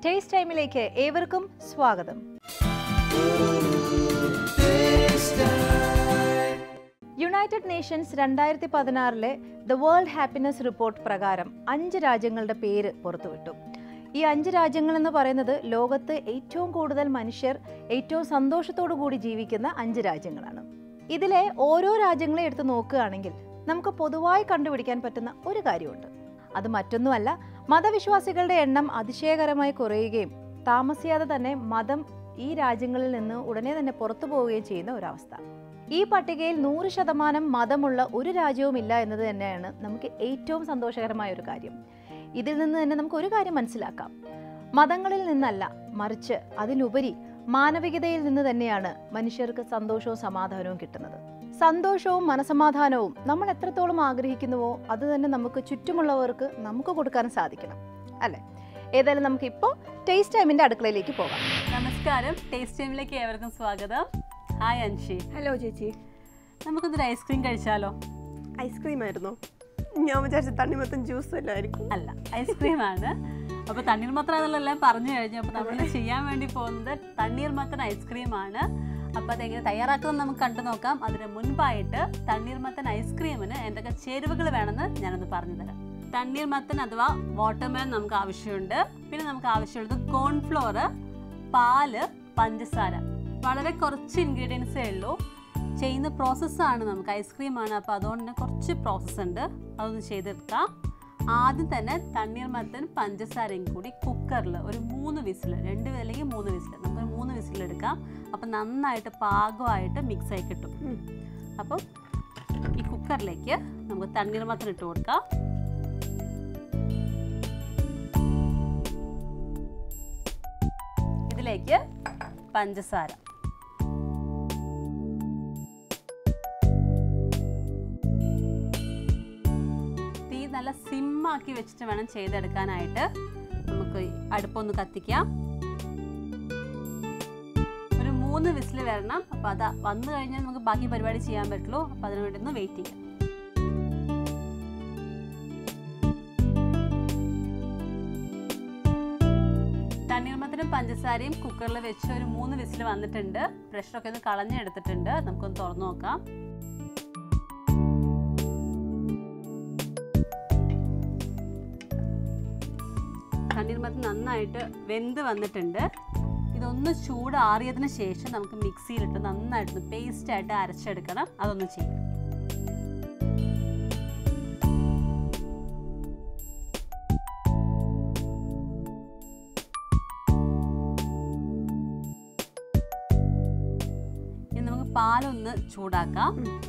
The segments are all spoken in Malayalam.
ടേസ്റ്റ് ടൈമിലേക്ക് ഏവർക്കും സ്വാഗതം യുണൈറ്റഡ് നേഷൻസ് രണ്ടായിരത്തി പതിനാറിലെ ദ വേൾഡ് ഹാപ്പിനെസ് റിപ്പോർട്ട് പ്രകാരം അഞ്ച് രാജ്യങ്ങളുടെ പേര് പുറത്തുവിട്ടു ഈ അഞ്ച് രാജ്യങ്ങൾ എന്ന് പറയുന്നത് ലോകത്ത് ഏറ്റവും കൂടുതൽ മനുഷ്യർ ഏറ്റവും സന്തോഷത്തോടു കൂടി ജീവിക്കുന്ന അഞ്ച് രാജ്യങ്ങളാണ് ഇതിലെ ഓരോ രാജ്യങ്ങളെ എടുത്ത് നോക്കുകയാണെങ്കിൽ നമുക്ക് പൊതുവായി കണ്ടുപിടിക്കാൻ പറ്റുന്ന ഒരു കാര്യമുണ്ട് അത് മറ്റൊന്നുമല്ല മതവിശ്വാസികളുടെ എണ്ണം അതിശയകരമായി കുറയുകയും താമസിയാതെ തന്നെ മതം ഈ രാജ്യങ്ങളിൽ നിന്ന് ഉടനെ തന്നെ പുറത്തു പോവുകയും ചെയ്യുന്ന ഒരവസ്ഥ ഈ പട്ടികയിൽ നൂറ് ശതമാനം മതമുള്ള ഒരു രാജ്യവും ഇല്ല എന്നത് തന്നെയാണ് നമുക്ക് ഏറ്റവും സന്തോഷകരമായ ഒരു കാര്യം ഇതിൽ നിന്ന് തന്നെ നമുക്ക് ഒരു കാര്യം മനസ്സിലാക്കാം മതങ്ങളിൽ നിന്നല്ല മറിച്ച് അതിലുപരി മാനവികതയിൽ നിന്ന് തന്നെയാണ് മനുഷ്യർക്ക് സന്തോഷവും സമാധാനവും കിട്ടുന്നത് സന്തോഷവും മനസമാധാനവും നമ്മൾ എത്രത്തോളം ആഗ്രഹിക്കുന്നുവോ അത് തന്നെ നമുക്ക് ചുറ്റുമുള്ളവർക്ക് നമുക്ക് കൊടുക്കാൻ സാധിക്കണം അല്ലേ ഏതായാലും നമുക്ക് ഇപ്പോൾ ടേസ്റ്റ് ടൈമിന്റെ അടുക്കളയിലേക്ക് പോകാം നമസ്കാരം ടേസ്റ്റ് ടൈമിലേക്ക് ഏവർക്കും സ്വാഗതം ഹായ് അൻഷി ഹലോ ചേച്ചി നമുക്കൊന്നൊരു ഐസ്ക്രീം കഴിച്ചാലോ ഐസ്ക്രീം ആയിരുന്നോ ഞാൻ വിചാരിച്ച തണ്ണിമത്തൻ ജ്യൂസ് അല്ലായിരിക്കും അല്ല ഐസ്ക്രീമാണ് അപ്പോൾ തണ്ണീർമത്തൻ എന്നുള്ളതെല്ലാം പറഞ്ഞു കഴിഞ്ഞു അപ്പോൾ നമ്മൾ ചെയ്യാൻ വേണ്ടി പോകുന്നത് തണ്ണീർമത്തൻ ഐസ്ക്രീമാണ് അപ്പോൾ അതെങ്ങനെ തയ്യാറാക്കുന്നത് നമുക്ക് കണ്ടു നോക്കാം അതിന് മുൻപായിട്ട് തണ്ണീർമത്തൻ ഐസ്ക്രീമിന് എന്തൊക്കെ ചേരുവകൾ വേണമെന്ന് ഞാനൊന്ന് പറഞ്ഞു തരാം തണ്ണീർമത്തൻ അഥവാ വാട്ടർമെലൻ നമുക്ക് ആവശ്യമുണ്ട് പിന്നെ നമുക്ക് ആവശ്യമുള്ളത് കോൺഫ്ലോർ പാല് പഞ്ചസാര വളരെ കുറച്ച് ഇൻഗ്രീഡിയൻസേ ഉള്ളൂ ചെയ്യുന്ന പ്രോസസ്സാണ് നമുക്ക് ഐസ്ക്രീമാണ് അപ്പോൾ അതുകൊണ്ട് തന്നെ കുറച്ച് പ്രോസസ്സ് ഉണ്ട് അതൊന്ന് ചെയ്തെടുക്കാം ആദ്യം തന്നെ തണ്ണീർമത്തൻ പഞ്ചസാരയും കൂടി കുക്കറിൽ ഒരു മൂന്ന് വിസിൽ രണ്ട് അല്ലെങ്കിൽ മൂന്ന് വിസിൽ നമുക്ക് മൂന്ന് വിസിൽ എടുക്കാം അപ്പം നന്നായിട്ട് പാകമായിട്ട് മിക്സ് ആയി കിട്ടും ഉം. അപ്പം ഈ കുക്കറിലേക്ക് നമുക്ക് തണ്ണീർമത്തൻ ഇട്ട് കൊടുക്കാം ഇതിലേക്ക് പഞ്ചസാര തീ നല്ല സിമ്മാക്കി വെച്ചിട്ട് വേണം ചെയ്തെടുക്കാനായിട്ട് നമുക്ക് ഈ അടുപ്പൊന്ന് കത്തിക്കാം ഒരു മൂന്ന് വിസിൽ വരണം അപ്പോൾ അത് വന്നു കഴിഞ്ഞാൽ നമുക്ക് ബാക്കി പരിപാടി ചെയ്യാൻ പറ്റുള്ളൂ അപ്പോൾ അതിനു വേണ്ടി ഒന്ന് വെയിറ്റ് ചെയ്യാം തണ്ണീർമത്തനും പഞ്ചസാരയും കുക്കറിൽ വെച്ച് ഒരു മൂന്ന് വിസിൽ വന്നിട്ടുണ്ട് പ്രഷറൊക്കെ ഒന്ന് കളഞ്ഞെടുത്തിട്ടുണ്ട് നമുക്കൊന്ന് തുറന്നു നോക്കാം തണ്ണീർമത്തൻ നന്നായിട്ട് വെന്ത് വന്നിട്ടുണ്ട് ഇതൊന്ന് ചൂടാറിയതിന് ശേഷം നമുക്ക് മിക്സിയിലിട്ട് നന്നായിട്ടൊന്ന് പേസ്റ്റായിട്ട് അരച്ചെടുക്കണം അതൊന്ന് ചെയ്യും ഇനി നമുക്ക് പാലൊന്ന് ചൂടാക്കാം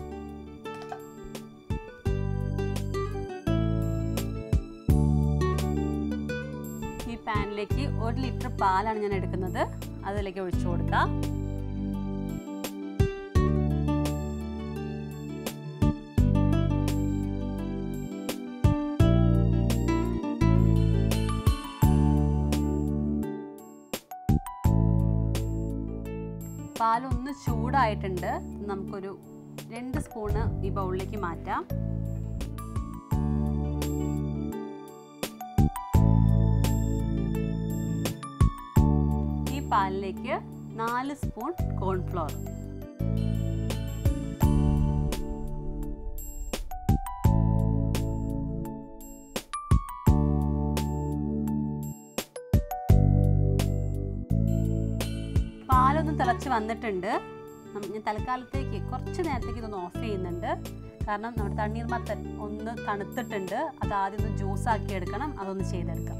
ഈ പാനിലേക്ക് ഒരു ലിറ്റർ പാലാണ് ഞാൻ എടുക്കുന്നത് അതിലേക്ക് ഒഴിച്ചു കൊടുക്കാം പാലൊന്ന് ചൂടായിട്ടുണ്ട് നമുക്കൊരു രണ്ട് സ്പൂണ് ഈ ബൗളിലേക്ക് മാറ്റാം ഈ പാലിലേക്ക് നാല് സ്പൂൺ കോൺഫ്ലോർ പാലൊന്ന് തിളച്ച് വന്നിട്ടുണ്ട് നം- ഞാൻ തൽക്കാലത്തേക്ക് കുറച്ച് നേരത്തേക്ക് ഇതൊന്ന് ഓഫ് ചെയ്യുന്നുണ്ട് കാരണം നമ്മുടെ തണ്ണീർമത്തൻ ഒന്ന് തണുത്തിട്ടുണ്ട് അത് ആദ്യം ഒന്ന് ജ്യൂസ് ആക്കി എടുക്കണം അതൊന്ന് ചെയ്തെടുക്കാം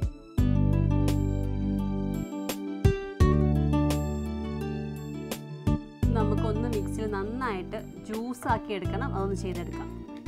നമുക്കൊന്ന് മിക്സിയിൽ നന്നായിട്ട് ജ്യൂസ് ആക്കി എടുക്കണം അതൊന്ന് ചെയ്തെടുക്കാം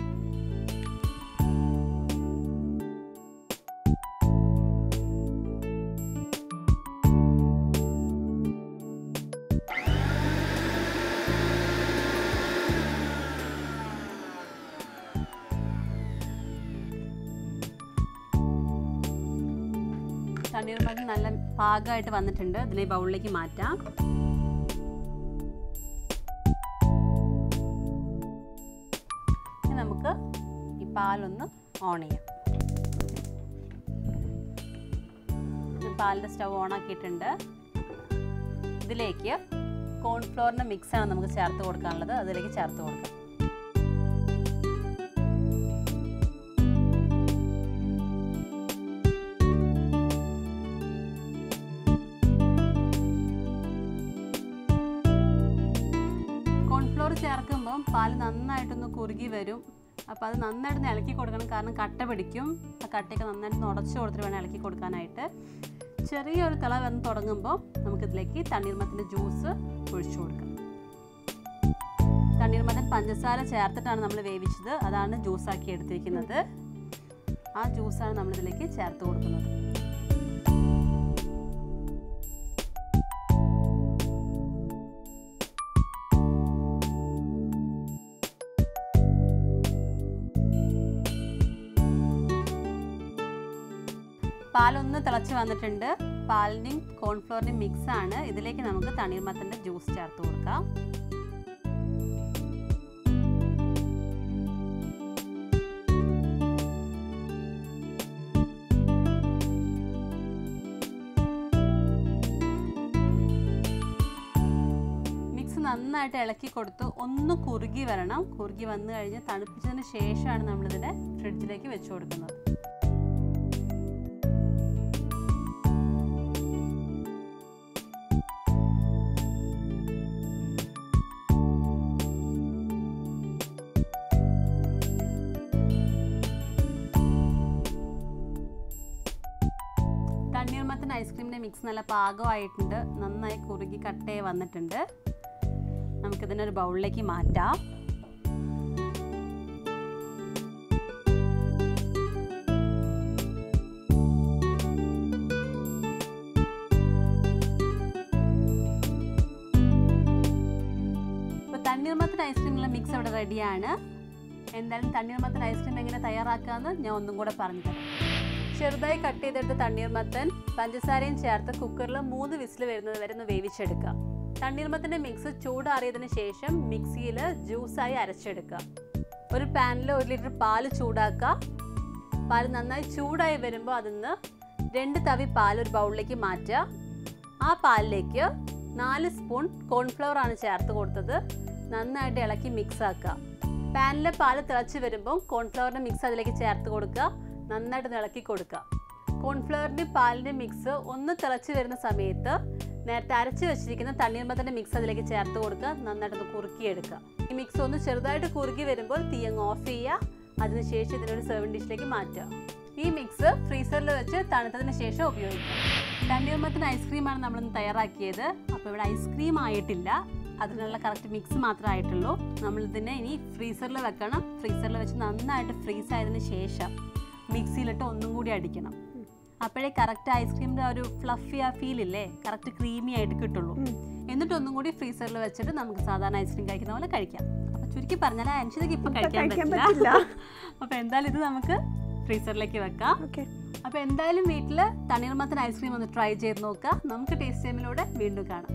തണ്ണീർമത്തൻ നല്ല പാകമായിട്ട് വന്നിട്ടുണ്ട് ഇതിനെ ബൗളിലേക്ക് മാറ്റാം ഇനി നമുക്ക് ഈ പാലൊന്ന് ഓൺ ചെയ്യാം പാലിൻ്റെ സ്റ്റവ് ഓൺ ആക്കിയിട്ടുണ്ട് ഇതിലേക്ക് കോൺഫ്ലോറിൻ്റെ മിക്സാണ് നമുക്ക് ചേർത്ത് കൊടുക്കാനുള്ളത് അതിലേക്ക് ചേർത്ത് കൊടുക്കാം കോൺഫ്ലോർ ചേർക്കുമ്പം പാല് നന്നായിട്ടൊന്ന് കുറുകി വരും അപ്പോൾ അത് നന്നായിട്ട് ഇളക്കി കൊടുക്കണം കാരണം കട്ട പിടിക്കും ആ കട്ടയൊക്കെ നന്നായിട്ട് ഉടച്ചു കൊടുത്തിട്ട് വേണം ഇളക്കി കൊടുക്കാനായിട്ട് ചെറിയൊരു തിള വന്ന് തുടങ്ങുമ്പോൾ നമുക്കിതിലേക്ക് തണ്ണീർമത്തിൻ്റെ ജ്യൂസ് ഒഴിച്ചു കൊടുക്കാം തണ്ണീർമത്തൻ പഞ്ചസാര ചേർത്തിട്ടാണ് നമ്മൾ വേവിച്ചത് അതാണ് ജ്യൂസാക്കി എടുത്തിരിക്കുന്നത് ആ ജ്യൂസാണ് നമ്മളിതിലേക്ക് ചേർത്ത് കൊടുക്കുന്നത് പാലൊന്ന് തിളച്ച് വന്നിട്ടുണ്ട് പാലിൻ്റെയും കോൺഫ്ലോറിൻ്റെയും മിക്സ് ആണ് ഇതിലേക്ക് നമുക്ക് തണ്ണീർമത്തൻ്റെ ജ്യൂസ് ചേർത്ത് കൊടുക്കാം മിക്സ് നന്നായിട്ട് ഇളക്കി കൊടുത്ത് ഒന്ന് കുറുകി വരണം കുറുകി വന്നു കഴിഞ്ഞ് തണുപ്പിച്ചതിന് ശേഷമാണ് നമ്മളിതിനെ ഫ്രിഡ്ജിലേക്ക് വെച്ച് കൊടുക്കുന്നത് തണ്ണീർമത്തൻ ഐസ്ക്രീമിൻ്റെ മിക്സ് നല്ല പാകമായിട്ടുണ്ട് നന്നായി കുറുകി കട്ടയെ വന്നിട്ടുണ്ട് നമുക്കിതിനൊരു ബൗളിലേക്ക് മാറ്റാം ഇപ്പോൾ തണ്ണീർമത്തൻ ഐസ്ക്രീമിലുള്ള മിക്സ് ഇവിടെ റെഡിയാണ് എന്തായാലും തണ്ണീർമത്തൻ ഐസ്ക്രീം എങ്ങനെ തയ്യാറാക്കാമെന്ന് ഞാൻ ഒന്നും കൂടെ പറഞ്ഞു തരാം ചെറുതായി കട്ട് ചെയ്തെടുത്ത തണ്ണീർമത്തൻ പഞ്ചസാരയും ചേർത്ത് കുക്കറിൽ മൂന്ന് വിസിൽ വരുന്നത് വരെ ഒന്ന് വേവിച്ചെടുക്കുക തണ്ണീർമത്തൻ്റെ മിക്സ് ചൂടാറിയതിന് ശേഷം മിക്സിയിൽ ജ്യൂസായി അരച്ചെടുക്കുക ഒരു പാനിൽ ഒരു ലിറ്റർ പാല് ചൂടാക്കുക പാല് നന്നായി ചൂടായി വരുമ്പോൾ അതിന്ന് രണ്ട് തവി പാൽ ഒരു ബൗളിലേക്ക് മാറ്റുക ആ പാലിലേക്ക് നാല് സ്പൂൺ കോൺഫ്ലവർ ആണ് ചേർത്ത് കൊടുത്തത് നന്നായിട്ട് ഇളക്കി മിക്സ് ആക്കുക പാനിലെ പാല് തിളച്ച് വരുമ്പോൾ കോൺഫ്ലവറിൻ്റെ മിക്സ് അതിലേക്ക് ചേർത്ത് കൊടുക്കുക നന്നായിട്ട് ഇളക്കി കൊടുക്കുക കോൺഫ്ലവറിൻ്റെ പാലിൻ്റെ മിക്സ് ഒന്ന് തിളച്ച് വരുന്ന സമയത്ത് നേരത്തെ അരച്ച് വെച്ചിരിക്കുന്ന തണ്ണീർമത്തൻ്റെ മിക്സ് അതിലേക്ക് ചേർത്ത് കൊടുക്കുക നന്നായിട്ടൊന്ന് കുറുക്കിയെടുക്കുക ഈ മിക്സ് ഒന്ന് ചെറുതായിട്ട് കുറുക്കി വരുമ്പോൾ തീ അങ്ങ് ഓഫ് ചെയ്യുക അതിനുശേഷം ഇതിനൊരു സെർവിങ് ഡിഷിലേക്ക് മാറ്റുക ഈ മിക്സ് ഫ്രീസറിൽ വെച്ച് തണുത്തതിന് ശേഷം ഉപയോഗിക്കാം തണ്ണീർമത്തൻ ഐസ്ക്രീമാണ് നമ്മളിന്ന് തയ്യാറാക്കിയത് അപ്പോൾ ഇവിടെ ഐസ്ക്രീം ആയിട്ടില്ല അതിനുള്ള കറക്റ്റ് മിക്സ് മാത്രമേ ആയിട്ടുള്ളൂ നമ്മളിതിനെ ഇനി ഫ്രീസറിൽ വെക്കണം ഫ്രീസറിൽ വെച്ച് നന്നായിട്ട് ഫ്രീസ് ആയതിനു ശേഷം മിക്സിയിലിട്ട് ഒന്നും കൂടി അടിക്കണം അപ്പോഴേ കറക്റ്റ് ഐസ്ക്രീമിൻ്റെ ഒരു ഫ്ലഫി ആ ഫീൽ ഇല്ലേ കറക്റ്റ് ക്രീമി ആയിട്ട് കിട്ടുള്ളൂ എന്നിട്ട് ഒന്നും കൂടി ഫ്രീസറിൽ വെച്ചിട്ട് നമുക്ക് സാധാരണ ഐസ്ക്രീം കഴിക്കുന്ന പോലെ കഴിക്കാം അപ്പോൾ ചുരുക്കി പറഞ്ഞാൽ അൻഷിതയ്ക്ക് ഇപ്പം കഴിക്കാൻ കഴിക്കാൻ പറ്റില്ല പറ്റില്ല. അപ്പോൾ എന്തായാലും ഇത് നമുക്ക് ഫ്രീസറിലേക്ക് വെക്കാം ഓക്കെ അപ്പോൾ എന്തായാലും വീട്ടിൽ തണ്ണീർമത്തൻ ഐസ്ക്രീം ഒന്ന് ട്രൈ ചെയ്ത് നോക്കുക നമുക്ക് ടേസ്റ്റ് ടൈമിലൂടെ വീണ്ടും കാണാം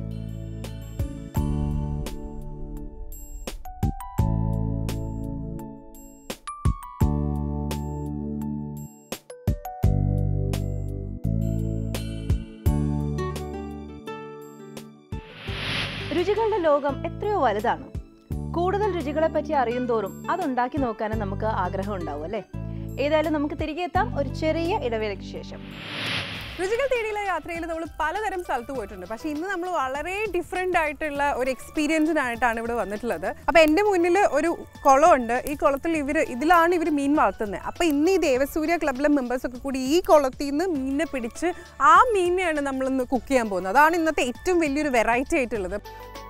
രുചികളുടെ ലോകം എത്രയോ വലുതാണ് കൂടുതൽ രുചികളെ പറ്റി അറിയും തോറും അതുണ്ടാക്കി നോക്കാനും നമുക്ക് ആഗ്രഹം ഉണ്ടാവും അല്ലേ ഏതായാലും നമുക്ക് തിരികെ എത്താം ഒരു ചെറിയ ഇടവേളയ്ക്ക് ശേഷം രുചികൾ തേടിയുള്ള യാത്രയിൽ നമ്മൾ പലതരം സ്ഥലത്ത് പോയിട്ടുണ്ട് പക്ഷേ ഇന്ന് നമ്മൾ വളരെ ഡിഫറെൻ്റ് ആയിട്ടുള്ള ഒരു എക്സ്പീരിയൻസിനായിട്ടാണ് ഇവിടെ വന്നിട്ടുള്ളത് അപ്പോൾ എൻ്റെ മുന്നിൽ ഒരു കുളമുണ്ട് ഈ കുളത്തിൽ ഇവർ ഇതിലാണ് ഇവർ മീൻ വളർത്തുന്നത് അപ്പോൾ ഇന്ന് ഈ ദേവസൂര്യ ക്ലബിലെ മെമ്പേഴ്സ് ഒക്കെ കൂടി ഈ കുളത്തിൽ നിന്ന് മീനിനെ പിടിച്ച് ആ മീനിനെയാണ് നമ്മളിന്ന് കുക്ക് ചെയ്യാൻ പോകുന്നത് അതാണ് ഇന്നത്തെ ഏറ്റവും വലിയൊരു വെറൈറ്റി ആയിട്ടുള്ളത്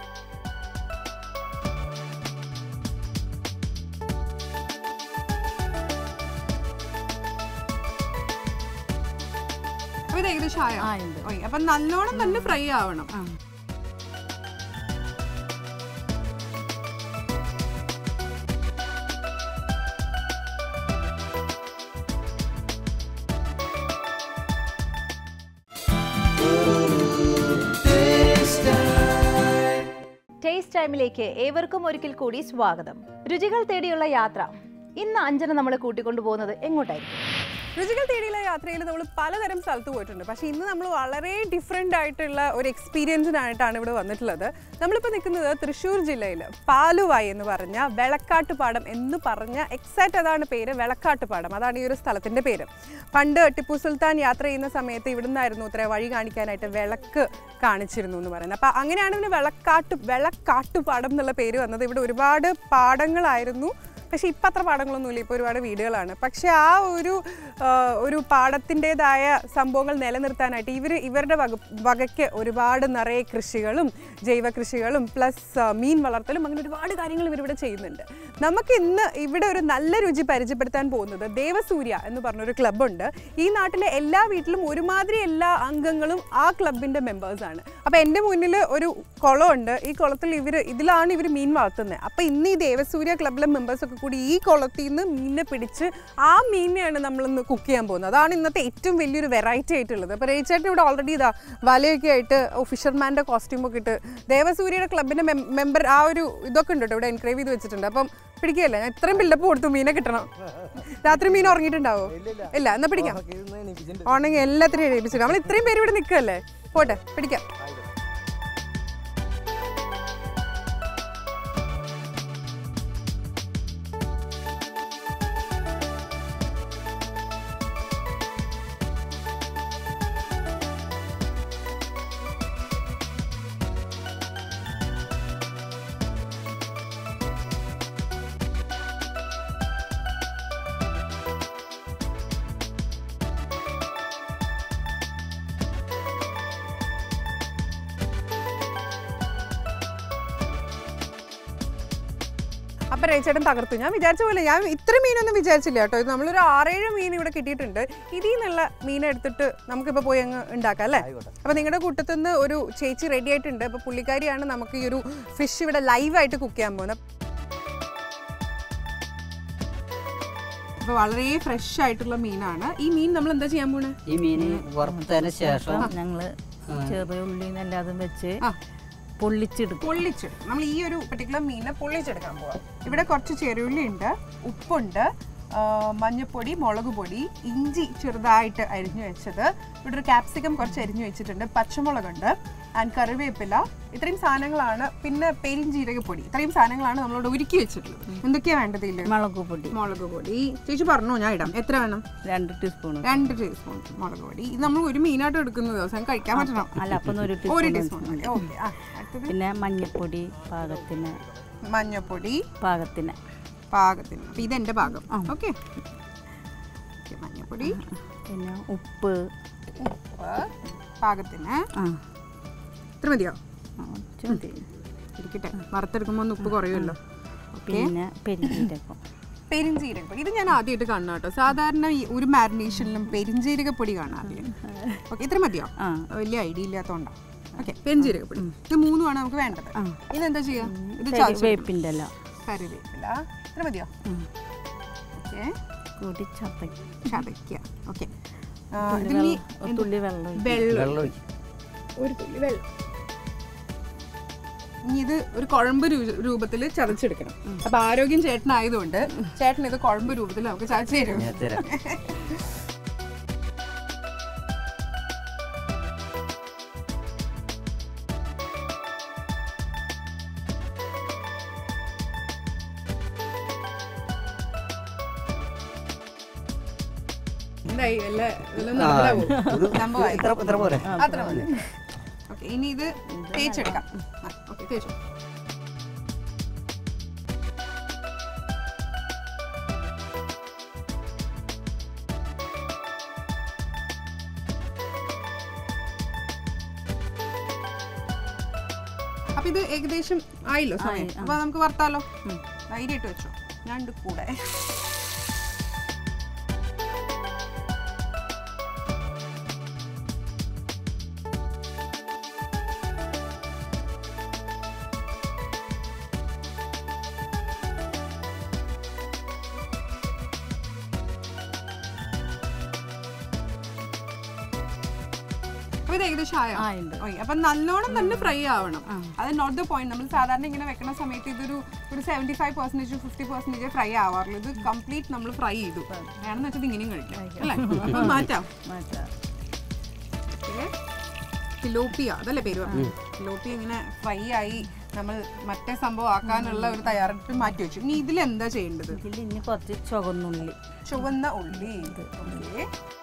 അപ്പോൾ ഇത് ഏകദേശം ആയോ ആ ഉണ്ട് ഓയ്, അപ്പം നല്ലോണം തന്നെ ഫ്രൈ ആവണം ടേസ്റ്റ് ടൈമിലേക്ക് ഏവർക്കും ഒരിക്കൽ കൂടി സ്വാഗതം രുചികൾ തേടിയുള്ള യാത്ര ഇന്ന് അഞ്ജന നമ്മളെ കൂട്ടിക്കൊണ്ടു പോകുന്നത് എങ്ങോട്ടായിരിക്കും രുചികൾ തേടിയുള്ള യാത്രയിൽ നമ്മൾ പലതരം സ്ഥലത്ത് പോയിട്ടുണ്ട് പക്ഷേ ഇന്ന് നമ്മൾ വളരെ ഡിഫറെൻ്റ് ആയിട്ടുള്ള ഒരു എക്സ്പീരിയൻസിനായിട്ടാണ് ഇവിടെ വന്നിട്ടുള്ളത് നമ്മളിപ്പോൾ നിൽക്കുന്നത് തൃശ്ശൂർ ജില്ലയിൽ പാലുവായി എന്ന് പറഞ്ഞ വെളക്കാട്ടുപാടം എന്ന് പറഞ്ഞ എക്സാക്റ്റ് അതാണ് പേര് വെളക്കാട്ടുപാടം അതാണ് ഈ ഒരു സ്ഥലത്തിൻ്റെ പേര് പണ്ട് ടിപ്പു സുൽത്താൻ യാത്ര ചെയ്യുന്ന സമയത്ത് ഇവിടുന്നായിരുന്നു ഇത്ര വഴി കാണിക്കാനായിട്ട് വിളക്ക് കാണിച്ചിരുന്നു എന്ന് പറയുന്നത് അപ്പോൾ അങ്ങനെയാണ് ഇതിന് വെളക്കാട്ട് വെളക്കാട്ടുപാടം എന്നുള്ള പേര് വന്നത് ഇവിടെ ഒരുപാട് പാടങ്ങളായിരുന്നു പക്ഷേ ഇപ്പം അത്ര പാടങ്ങളൊന്നുമില്ല ഇപ്പോൾ ഒരുപാട് വീടുകളാണ് പക്ഷേ ആ ഒരു ആ, ഒരു പാടത്തിൻ്റെതായ സംഭവങ്ങൾ നിലനിർത്താനായിട്ട് ഇവർ ഇവരുടെ വക വകയ്ക്ക് ഒരുപാട് നിറയെ കൃഷികളും ജൈവ കൃഷികളും പ്ലസ് മീൻ വളർത്തലും അങ്ങനെ ഒരുപാട് കാര്യങ്ങൾ ഇവരിവിടെ ചെയ്യുന്നുണ്ട് നമുക്ക് ഇന്ന് ഇവിടെ ഒരു നല്ല രുചി പരിചയപ്പെടുത്താൻ പോകുന്നത് ദേവസൂര്യ എന്ന് പറഞ്ഞൊരു ക്ലബ്ബുണ്ട് ഈ നാട്ടിലെ എല്ലാ വീട്ടിലും ഒരുമാതിരി എല്ലാ അംഗങ്ങളും ആ ക്ലബിൻ്റെ മെമ്പേഴ്സാണ് അപ്പോൾ എൻ്റെ മുന്നിൽ ഒരു കുളമുണ്ട് ഈ കുളത്തിൽ ഇവർ ഇതിലാണ് ഇവർ മീൻ വളർത്തുന്നത് അപ്പോൾ ഇന്ന് ഈ ദേവസൂര്യ ക്ലബിലെ മെമ്പേഴ്സൊക്കെ കൂടി ഈ കുളത്തിൽ നിന്ന് മീനിനെ പിടിച്ച് ആ മീനിനെയാണ് നമ്മളിന്ന് കുക്ക് ചെയ്യാൻ പോകുന്നത് അതാണ് ഇന്നത്തെ ഏറ്റവും വലിയൊരു വെറൈറ്റി ആയിട്ടുള്ളത് അപ്പോൾ രേച്ചേട്ടൻ ഇവിടെ ഓൾറെഡി ഇതാ വലയൊക്കെ ആയിട്ട് ഫിഷർമാൻ്റെ കോസ്റ്റ്യൂമൊക്കെ ഇട്ട് ദേവസൂര്യയുടെ ക്ലബിൻ്റെ മെമ്പർ ആ ഒരു ഇതൊക്കെ ഉണ്ട് കേട്ടോ ഇവിടെ എൻക്രൈവ് ചെയ്ത് വെച്ചിട്ടുണ്ട് അപ്പം പിടിക്കുകയല്ല ഞാൻ ഇത്രയും ബിൽഡപ്പ് കൊടുത്തു മീനെ കിട്ടണം രാത്രി മീൻ ഉറങ്ങിയിട്ടുണ്ടാവോ ഇല്ല എന്നാ പിടിക്കാം ഉണങ്ങി എല്ലാത്തിനും എഴുതിപ്പിച്ചിട്ട് നമ്മൾ ഇത്രയും പേര് ഇവിടെ നിൽക്കുകയല്ലേ പോട്ടെ പിടിക്കാം അപ്പൊ രേച്ചേട്ടൻ തകർത്തു ഞാൻ വിചാരിച്ച പോലെ ഞാൻ ഇത്ര മീനൊന്നും വിചാരിച്ചില്ല കേട്ടോ ഇത് നമ്മളൊരു ആറേഴ് മീൻ ഇവിടെ കിട്ടിയിട്ടുണ്ട് ഇതിൽ നിന്നുള്ള മീൻ എടുത്തിട്ട് നമുക്കിപ്പോൾ പോയി അങ്ങ് ഉണ്ടാക്കാം അല്ലേ അപ്പൊ നിങ്ങളുടെ കൂട്ടത്തിൽ നിന്ന് ഒരു ചേച്ചി റെഡി ആയിട്ടുണ്ട് അപ്പൊ പുള്ളിക്കാരിയാണ് നമുക്ക് ഈ ഒരു ഫിഷ് ഇവിടെ ലൈവായിട്ട് കുക്ക് ചെയ്യാൻ പോകുന്നത് അപ്പൊ വളരെ ഫ്രഷ് ആയിട്ടുള്ള മീനാണ് ഈ മീൻ നമ്മൾ എന്താ ചെയ്യാൻ പോണേ ഈ മീൻ വറുത്തതിന് ശേഷം ഞങ്ങള് ചെറിയ ഉള്ളി എല്ലാതും വെച്ച് ആ. പൊള്ളിച്ചെടുക്കും പൊള്ളിച്ച് നമ്മൾ ഈ ഒരു പെർട്ടിക്കുലർ മീനെ പൊള്ളിച്ചെടുക്കാൻ പോവാം ഇവിടെ കുറച്ച് ചെറുള്ളി ഉണ്ട് ഉപ്പുണ്ട് ആ, മഞ്ഞപ്പൊടി മുളക് പൊടി ഇഞ്ചി ചെറുതായിട്ട് അരിഞ്ഞു വെച്ചത് ഇവിടെ ഒരു ക്യാപ്സിക്കം കുറച്ച് അരിഞ്ഞു വെച്ചിട്ടുണ്ട് പച്ചമുളകുണ്ട് ആൻഡ് കറിവേപ്പില ഇത്രയും സാധനങ്ങളാണ് പിന്നെ പെരിഞ്ചീരകപ്പൊടി ഇത്രയും സാധനങ്ങളാണ് നമ്മളോട് ഒരുക്കി വെച്ചിട്ടുള്ളത് എന്തൊക്കെയാ വേണ്ടത് ഇതില് മുളക് പൊടി മുളക് പൊടി ചേച്ചി പറഞ്ഞു ഞാൻ ഇടാം എത്ര വേണം രണ്ട് ടീസ്പൂൺ രണ്ട് ടീസ്പൂൺ മുളക് പൊടി ഇത് നമ്മൾ ഒരു മീനായിട്ട് എടുക്കുന്ന ദിവസം കഴിക്കാൻ പറ്റണം അല്ല അപ്പം ഒരു ഒരു ടീസ്പൂൺ ടീസ്പൂൺ ഓക്കെ ആ അടുത്തത് പിന്നെ മഞ്ഞപ്പൊടി പാകത്തിന് മഞ്ഞപ്പൊടി പാകത്തിന് പാകത്തിന് അപ്പൊ ഇതെന്റെ പാകം ഓക്കെ മഞ്ഞപ്പൊടി പിന്നെ ഉപ്പ് ഉപ്പ് പാകത്തിന് ആ ഇത്ര മതിയോ ആ, കുറച്ച് മതി ഇരിക്കട്ടെ വറുത്തെടുക്കുമ്പോൾ ഒന്ന് ഉപ്പ് കുറയുമല്ലോ പിന്നെ പെരിഞ്ചീരകം പെരിഞ്ജീരകപ്പൊടി ഇത് ഞാൻ ആദ്യമായിട്ട് കാണുന്ന കേട്ടോ സാധാരണ ഈ ഒരു മാരിനേഷനിലും പെരിഞ്ജീരകപ്പൊടി കാണാറില്ല ഓക്കെ ഇത്ര മതിയോ ആ വലിയ ഐഡിയ ഇല്ലാത്തതുകൊണ്ടാണ് ഓക്കെ പെരിഞ്ജീരകപ്പൊടി ഇത് മൂന്നുമാണ് നമുക്ക് വേണ്ടത് ആ. ഇതെന്താ ചെയ്യാ ഇത് കരി- ചതച്ചെടുക്കണം. വേപ്പിൻ്റെ എല്ലാം കറിവേപ്പില ഇത്ര മതിയോ ഓക്കെ കൂടി ചതയ്ക്കും ചതയ്ക്കുക ഓക്കെ തുള്ളി ഇതിൽ വെള്ളം- ഒരു തുള്ളി വെള്ളം ഒഴിക്കും. വെള്ളം വെള്ളം ഒഴിക്കും ഒരു തുള്ളി വെള്ളം ഇനി ഇത് ഒരു കുഴമ്പ് രൂപത്തിൽ ചതച്ചെടുക്കണം അപ്പൊ ആരോഗ്യം ചേട്ടനായതുകൊണ്ട് ചേട്ടൻ ഇത് കുഴമ്പ് രൂപത്തിൽ നമുക്ക് ചതച്ച് തരും ഞാൻ തരാം എന്തായി വല്ല വല്ല ആ, നിർത്തലാവോ? ഇത് സംഭവമായി. ഇത്ര ഇത്ര പോലെ അത്ര മതി ഓക്കെ ഇനി ഇത് തേച്ചെടുക്കാം ഓക്കെ തേച്ചു അപ്പൊ ഇത് ഏകദേശം ആയില്ലോ സമയം അപ്പൊ നമുക്ക് വർത്താലോ ധൈര്യമായിട്ട് വെച്ചോ ഞാൻ ഉണ്ട് കൂടെ അപ്പൊ ഇത് ഏകദേശം ആയോ ആ ഉണ്ട് ഓയ്, അപ്പൊ നല്ലോണം തന്നെ ഫ്രൈ ആവണം അത് നോട്ട് ദ പോയിന്റ് നമ്മൾ സാധാരണ ഇങ്ങനെ വെക്കുന്ന സമയത്ത് ഇതൊരു ഒരു seventy five percentage fifty percentage fry ആവാറുള്ളൂ ഇത് കംപ്ലീറ്റ് നമ്മൾ ഫ്രൈ ചെയ്തു വേണമെന്ന് വെച്ചാൽ ഇങ്ങനെയും കഴിക്കാം അല്ലേ അപ്പൊ മാറ്റാം മാറ്റാം ഫിലോപ്പിയ അതല്ലേ പേര് ഫിലോപ്പിയ ഇങ്ങനെ ഫ്രൈ ആയി നമ്മൾ മറ്റേ സംഭവം ആക്കാനുള്ള ഒരു തയ്യാറെടുപ്പ് മാറ്റി വെച്ചു ഇനി ഇതിൽ എന്താ ചെയ്യേണ്ടത് ഇതിൽ ഇനി കുറച്ച് ചുവന്നുള്ളി ചുവന്ന ഉള്ളി ഓക്കേ.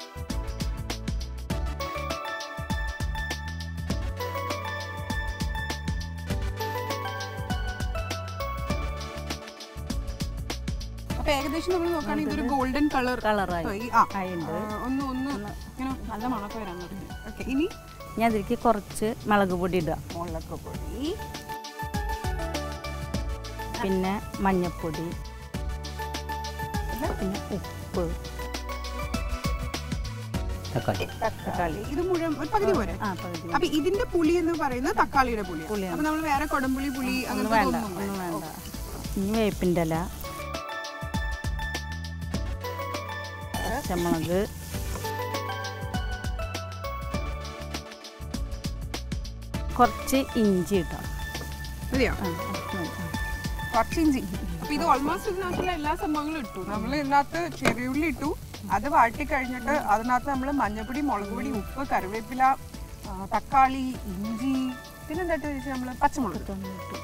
അപ്പൊ ഏകദേശം നമ്മൾ നോക്കുകയാണെങ്കിൽ ഇതൊരു ഗോൾഡൻ കളർ കളറായി ആ ആയിണ്ട് ആ, ഒന്ന് ഒന്ന് ഇങ്ങനെ നല്ല മണക്കം വരാൻ തുടങ്ങി ഓക്കെ ഇനി ഞാൻ അതിലേക്ക് കുറച്ച് മുളക് പൊടി ഇടുക മുളക് പൊടി പിന്നെ മഞ്ഞൾപ്പൊടി പിന്നെ ഉപ്പ് തക്കാളി തക്കാളി ഇത് മുഴുവൻ ഒരു പകുതി പോരെ ആ പകുതി അപ്പൊ ഇതിന്റെ പുളി എന്ന് പറയുന്നത് തക്കാളിയുടെ പുളി പുളിയാണ്. അപ്പൊ നമ്മൾ വേറെ കൊടംപുളി പുളി ഒന്നും അങ്ങനത്തെ വേണ്ട ഒന്നും ഒന്നും വേണ്ട ഇനി വേപ്പിൻ്റെ ഇല പച്ചമുളക് കുറച്ച് ഇഞ്ചി ഇട്ടോ മതിയോ ആ കുറച്ച് മതി. കുറച്ച് ഇഞ്ചി അപ്പൊ ഇത് ഓൾമോസ്റ്റ് ഇതിനകത്തുള്ള എല്ലാ സംഭവങ്ങളും ഇട്ടു നമ്മൾ ഇതിനകത്ത് ചെറിയുള്ളി ഇട്ടു അത് വാട്ടി കഴിഞ്ഞിട്ട് അതിനകത്ത് നമ്മൾ മഞ്ഞപ്പൊടി മുളക് പൊടി ഉപ്പ് കറിവേപ്പില ആ, തക്കാളി ഇഞ്ചി പിന്നെന്താ വെച്ചാൽ നമ്മൾ പച്ചമുളക് ഇതൊന്നും ഇട്ടു.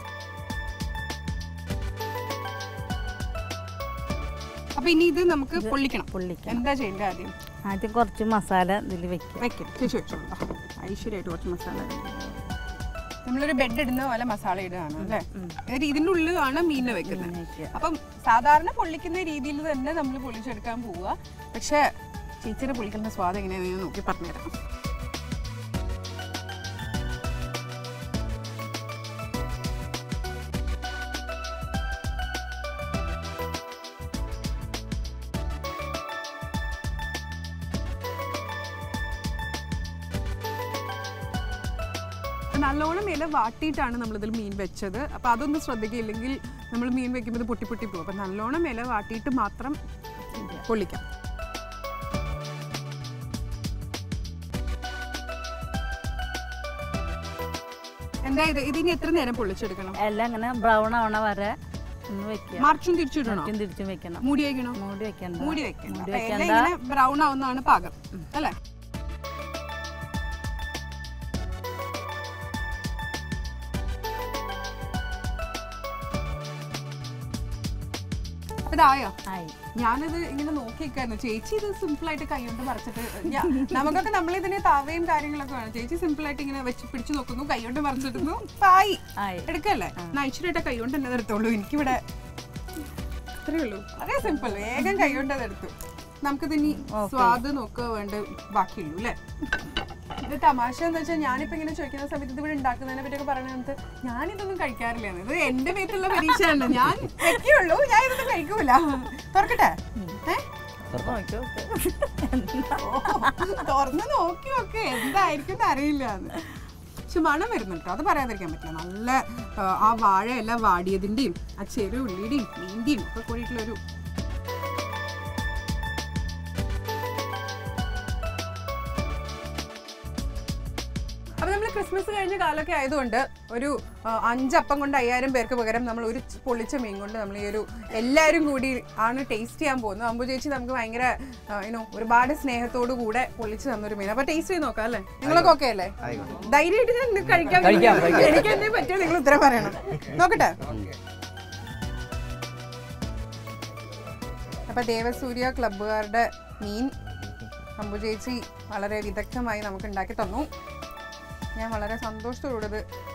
അപ്പൊ ഇനി ഇത് നമുക്ക് പൊള്ളിക്കണം പൊള്ളിക്കണം എന്താ ചെയ്യേണ്ടത് ആദ്യം ആദ്യം കുറച്ച് മസാല ഇതിൽ വെക്കുക വെക്കണം ചേച്ചി വെച്ചോളൂ ഐശ്വര്യമായിട്ട് കുറച്ച് മസാല നമ്മളൊരു ബെഡ് ഇടുന്ന പോലെ മസാല ഇടുകയാണ് അല്ലേ എന്നിട്ട് ഇതിൻ്റെ ഉള്ളിലാണ് മീനിനെ വെക്കുന്നത് വെക്കുക അപ്പം സാധാരണ പൊള്ളിക്കുന്ന രീതിയിൽ തന്നെ നമ്മൾ പൊള്ളിച്ചെടുക്കാൻ പോവുക പക്ഷേ ചേച്ചിയുടെ പൊള്ളിക്കുന്ന സ്വാദ് എങ്ങനെയാണെന്ന് ഞാൻ നോക്കി പറഞ്ഞുതരാം നല്ലോണം ഇല വാട്ടിയിട്ടാണ് നമ്മളിതിൽ മീൻ വെച്ചത് അപ്പോൾ അതൊന്ന് ശ്രദ്ധിക്കില്ലെങ്കിൽ നമ്മൾ മീൻ വെക്കുമ്പോൾ ഇത് പൊട്ടി പൊട്ടി പോകും അപ്പം നല്ലോണം ഇല വാട്ടിയിട്ട് മാത്രം പൊള്ളിക്കാം എന്താ ഇത് ഇതിനി എത്ര നേരം പൊള്ളിച്ചെടുക്കണം എല്ലാം ഇങ്ങനെ ബ്രൗൺ ആവണ വരെ ഒന്ന് വെക്കുക മറിച്ചും തിരിച്ചിടണോ ചുറ്റും തിരിച്ചും വെക്കണം മൂടി വയ്ക്കണോ മൂടി വെക്കണ്ട മൂടി വെക്കണ്ട മൂടി അപ്പൊ ഇല വെക്കണ്ട ഇങ്ങനെ ബ്രൗൺ ആവുന്നതാണ് പാകം അല്ലേ അപ്പൊ ഇതായോ ആയി ഞാനത് ഇങ്ങനെ നോക്കിയിരിക്കായിരുന്നു ചേച്ചി ഇത് സിമ്പിൾ ആയിട്ട് കൈകൊണ്ട് മറിച്ചിട്ട് ഞാ- നമുക്കൊക്കെ നമ്മളിതിന് താവയും കാര്യങ്ങളൊക്കെ വേണം ചേച്ചി സിമ്പിൾ ആയിട്ട് ഇങ്ങനെ വെച്ച് പിടിച്ചു നോക്കുന്നു കൈകൊണ്ട് മറിച്ചിടുന്നു പായി ആയി എടുക്കല്ലേ നൈശ്വരായിട്ട് കൈകൊണ്ട് തന്നെ എടുത്തോളൂ എനിക്കിവിടെ അത്രേ ഉള്ളൂ വളരെ സിമ്പിൾ വേഗം കൈകൊണ്ട് അത് എടുത്തു നമുക്കിതിനി സ്വാദ് നോക്കുക വേണ്ട ബാക്കിയുള്ളൂ അല്ലേ ഇത് തമാശ എന്ന് വെച്ചാൽ ഞാനിപ്പോ ഇങ്ങനെ ചോദിക്കുന്ന സമയത്ത് ഇത് ഇവിടെ ഉണ്ടാക്കുന്നതിനെ പറ്റിയൊക്കെ പറയണത് ഞാനിതൊന്നും കഴിക്കാറില്ല ഇത് എന്റെ വീട്ടിലുള്ള പരീക്ഷയാണ് ഞാൻ വെക്കുള്ളൂ ഞാൻ ഇതൊന്നും കഴിക്കൂല തുറക്കട്ടെ ഏ? തുറന്ന് നോക്കി നോക്ക് എന്തായിരിക്കും എന്ന് അറിയില്ല എന്ന് പക്ഷെ മണം വരുന്നുണ്ട് അത് പറയാതിരിക്കാൻ പറ്റില്ല നല്ല ആ, ആ വാഴ എല്ലാം വാടിയതിന്റെയും ആ ചെറു ഉള്ളിയുടെയും മീന്റെയും ഒക്കെ കൂടിയിട്ടുള്ളൊരു അപ്പൊ നമ്മൾ ക്രിസ്മസ് കഴിഞ്ഞ കാലമൊക്കെ ആയതുകൊണ്ട് ഒരു ആ, അഞ്ചപ്പം കൊണ്ട് അയ്യായിരം പേർക്ക് പകരം നമ്മൾ ഒരു ച് പൊള്ളിച്ച മീൻ കൊണ്ട് നമ്മൾ ഈ ഒരു എല്ലാവരും കൂടി ആണ് ടേസ്റ്റ് ചെയ്യാൻ പോകുന്നത് അമ്പു ചേച്ചി നമുക്ക് ഭയങ്കര യുനോ ഒരുപാട് സ്നേഹത്തോടു കൂടെ പൊള്ളിച്ച് തന്നൊരു മീൻ അപ്പൊ ടേസ്റ്റ് ചെയ്ത് നോക്കാം അല്ലേ നിങ്ങളൊക്കെ ഓക്കെ അല്ലേ ധൈര്യമായിട്ട് ഞാൻ ഇത് കഴിക്കാൻ കഴിക്കാം, പറ്റും. കഴിക്കാം. എനിക്ക് എന്തേ പറ്റിയോ നിങ്ങൾ ഉത്തരം പറയണം നോക്കട്ടെ അപ്പൊ ദേവസൂര്യ ക്ലബ്ബുകാരുടെ മീൻ അമ്പു ചേച്ചി വളരെ വിദഗ്ധമായി നമുക്ക് ഉണ്ടാക്കി തന്നു ഞാൻ വളരെ സന്തോഷത്തോടത്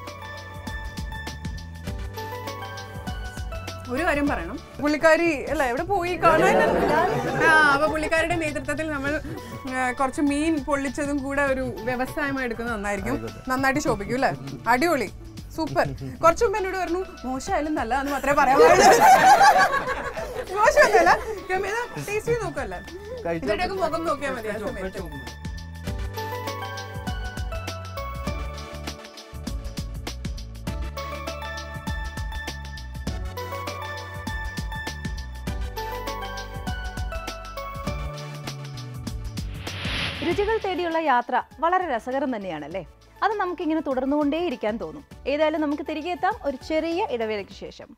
ഒരു കാര്യം പറയണം പുള്ളിക്കാരി അല്ല എവിടെ പോയി കാണാൻ ആ അപ്പൊ പുള്ളിക്കാരുടെ നേതൃത്വത്തിൽ നമ്മൾ ആ, കുറച്ച് മീൻ പൊള്ളിച്ചതും കൂടെ ഒരു വ്യവസായമായി എടുക്കുന്നത് നന്നായിരിക്കും നന്നായിട്ട് ശോഭിക്കും അല്ലേ അടിപൊളി സൂപ്പർ കുറച്ച് മുമ്പ് എന്നോട് പറഞ്ഞു മോശമായാലും നല്ലതാന്ന് മാത്രമേ പറയാൻ മോശമൊന്നുമല്ല ടേസ്റ്റ് ചെയ്ത് നോക്കുമല്ലേ ഇതിന്റെയൊക്കെ മുഖം നോക്കിയാൽ മതി ആ സമയത്ത് രുചികൾ തേടിയുള്ള യാത്ര വളരെ രസകരം തന്നെയാണല്ലേ അത് നമുക്കിങ്ങനെ തുടർന്നുകൊണ്ടേയിരിക്കാൻ തോന്നും ഏതായാലും നമുക്ക് തിരികെ എത്താം ഒരു ചെറിയ ഇടവേളയ്ക്ക് ശേഷം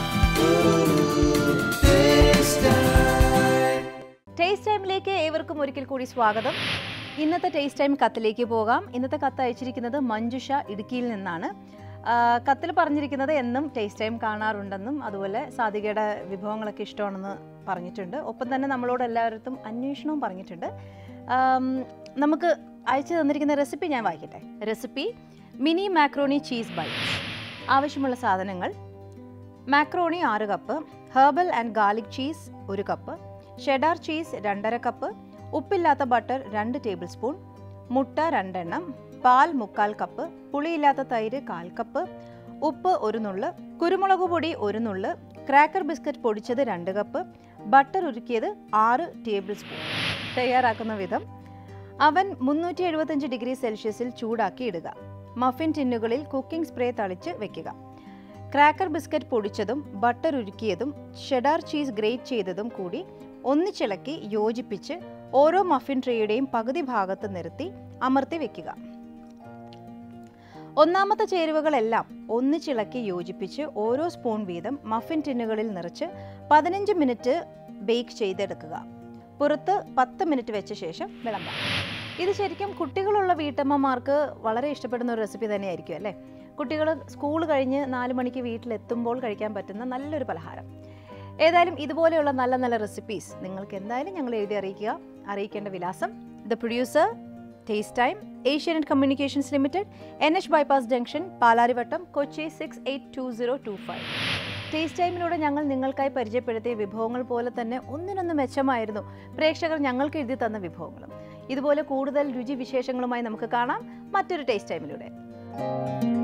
ടേസ്റ്റ് ടൈമിലേക്ക് ഏവർക്കും ഒരിക്കൽ കൂടി സ്വാഗതം ഇന്നത്തെ ടേസ്റ്റ് ടൈം കത്തിലേക്ക് പോകാം ഇന്നത്തെ കത്ത് അയച്ചിരിക്കുന്നത് മഞ്ജുഷ ഇടുക്കിയിൽ നിന്നാണ് ആ, കത്തിൽ പറഞ്ഞിരിക്കുന്നത് എന്നും ടേസ്റ്റ് ടൈം കാണാറുണ്ടെന്നും അതുപോലെ സാധികയുടെ വിഭവങ്ങളൊക്കെ ഇഷ്ടമാണെന്ന് പറഞ്ഞിട്ടുണ്ട് ഒപ്പം തന്നെ നമ്മളോട് എല്ലാവരും അന്വേഷണവും പറഞ്ഞിട്ടുണ്ട് ആം, നമുക്ക് അയച്ചു തന്നിരിക്കുന്ന റെസിപ്പി ഞാൻ വായിക്കട്ടെ recipe mini macaroni cheese bites ആവശ്യമുള്ള സാധനങ്ങൾ മാക്രോണി ആറ് cup herbal and garlic cheese ഒരു കപ്പ് ഷെഡാർ ചീസ് രണ്ടര കപ്പ് ഉപ്പില്ലാത്ത ബട്ടർ രണ്ട് ടേബിൾ സ്പൂൺ മുട്ട രണ്ടെണ്ണം പാൽ മുക്കാൽ കപ്പ് പുളിയില്ലാത്ത തൈര് കാൽ കപ്പ് ഉപ്പ് ഒരു നുള്ള് കുരുമുളക് പൊടി ഒരു നുള്ള് ക്രാക്കർ ബിസ്ക്കറ്റ് പൊടിച്ചത് രണ്ട് കപ്പ് ബട്ടർ ഉരുക്കിയത് ആറ് ടേബിൾ സ്പൂൺ തയ്യാറാക്കുന്ന വിധം അവൻ മുന്നൂറ്റി എഴുപത്തഞ്ച് ഡിഗ്രി സെൽഷ്യസിൽ ചൂടാക്കി ഇടുക മഫിൻ ടിന്നുകളിൽ കുക്കിംഗ് സ്പ്രേ തളിച്ച് വെക്കുക ക്രാക്കർ ബിസ്ക്കറ്റ് പൊടിച്ചതും ബട്ടർ ഉരുക്കിയതും ഷെഡാർ ചീസ് ഗ്രേറ്റ് ചെയ്തതും കൂടി ഒന്നിച്ചിളക്കി യോജിപ്പിച്ച് ഓരോ മഫിൻ ട്രേയുടെയും പകുതി ഭാഗത്ത് നിർത്തി അമർത്തി വെക്കുക ഒന്നാമത്തെ ചേരുവകളെല്ലാം ഒന്നിച്ചിളക്കി യോജിപ്പിച്ച് ഓരോ സ്പൂൺ വീതം മഫിൻ ടിന്നുകളിൽ നിറച്ച് പതിനഞ്ച് മിനിറ്റ് ബേക്ക് ചെയ്തെടുക്കുക പുറത്ത് പത്ത് മിനിറ്റ് വെച്ച ശേഷം വിളമ്പാം ഇത് ശരിക്കും കുട്ടികളുള്ള വീട്ടമ്മമാർക്ക് വളരെ ഇഷ്ടപ്പെടുന്ന ഒരു റെസിപ്പി തന്നെയായിരിക്കും അല്ലേ കുട്ടികൾ സ്കൂൾ കഴിഞ്ഞ് നാല് മണിക്ക് വീട്ടിലെത്തുമ്പോൾ കഴിക്കാൻ പറ്റുന്ന നല്ലൊരു പലഹാരം ഏതായാലും ഇതുപോലെയുള്ള നല്ല നല്ല റെസിപ്പീസ് നിങ്ങൾക്ക് എന്തായാലും ഞങ്ങൾ എഴുതി അറിയിക്കുക അറിയിക്കേണ്ട വിലാസം the producer taste time Asian communications limited N H bypass junction Palarivattom Kochi six eight two zero two five taste ടൈമിലൂടെ ഞങ്ങൾ നിങ്ങൾക്കായി പരിചയപ്പെടുത്തിയ വിഭവങ്ങൾ പോലെ തന്നെ ഒന്നിനൊന്ന് മെച്ചമായിരുന്നു പ്രേക്ഷകർ ഞങ്ങൾക്ക് എഴുതി തന്ന വിഭവങ്ങളും ഇതുപോലെ കൂടുതൽ രുചി വിശേഷങ്ങളുമായി നമുക്ക് കാണാം മറ്റൊരു ടേസ്റ്റ് ടൈമിലൂടെ